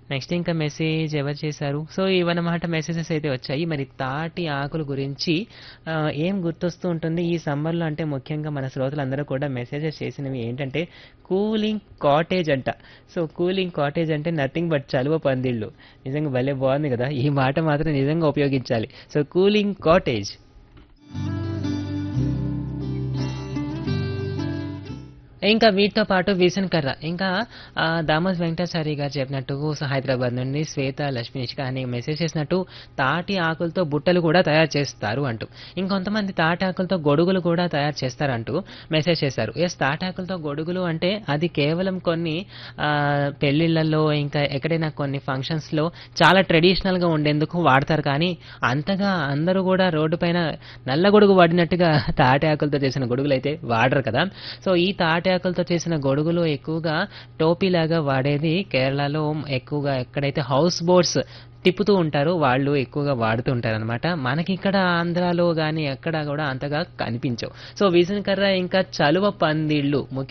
next ఇంకా message ఎవరు చేశారు సో ఇవన్నమాట మెసేజెస్ అయితే వచ్చాయి మరి తాటి ఆకుల గురించి ఆ, ఏం గుర్తొస్తూ ఉంటుంది ఈ సమ్మర్లో అంటే ముఖ్యంగా మన శ్రోతలందరూ కూడా మెసేజెస్ చేసినవి ఏంటంటే కూలింగ్ కాటేజ్ అంట సో కూలింగ్ కాటేజ్ అంటే నథింగ్ బట్ చలువ పందిళ్ళు నిజంగా భలే బాగుంది కదా ఈ మాట మాత్రం నిజంగా ఉపయోగించాలి సో కూలింగ్ కాటేజ్ ఇంకా వీటితో పాటు వీసన్ కర్ర ఇంకా ఆ, దామోస్ వెంకటాచారి గారు చెప్పినట్టు సో హైదరాబాద్ నుండి శ్వేత లక్ష్మీష్క అని మెసేజ్ చేసినట్టు తాటి ఆకులతో బుట్టలు కూడా తయారు చేస్తారు అంటూ ఇంకొంతమంది తాటి ఆకులతో గొడుగులు కూడా తయారు చేస్తారంటూ మెసేజ్ చేశారు ఎస్ తాటి ఆకులతో గొడుగులు అంటే అది కేవలం కొన్ని ఆ, పెళ్లిళ్లలో ఇంకా ఎక్కడైనా కొన్ని functions లో చాలా ట్రెడిషనల్ గా ఉండేందుకు వాడతారు కానీ అంతగా అందరూ కూడా రోడ్డు పైన నల్ల గొడుగు వాడినట్టుగా తాటి ఆకులతో చేసిన గొడుగులు అయితే వాడరు కదా సో ఈ తాటి ఆకులతో చేసిన గొడుగులు ఎక్కువగా టోపీలాగా వాడేది కేరళలో ఎక్కువగా ఎక్కడైతే హౌస్ బోట్స్ తిప్పుతూ ఉంటారో వాళ్ళు ఎక్కువగా వాడుతూ ఉంటారు అనమాట మనకి ఇక్కడ ఆంధ్రాలో కానీ ఎక్కడ కూడా అంతగా కనిపించవు సో విజన్ కర్ర ఇంకా చలువ పందిళ్ళు ముఖ్యంగా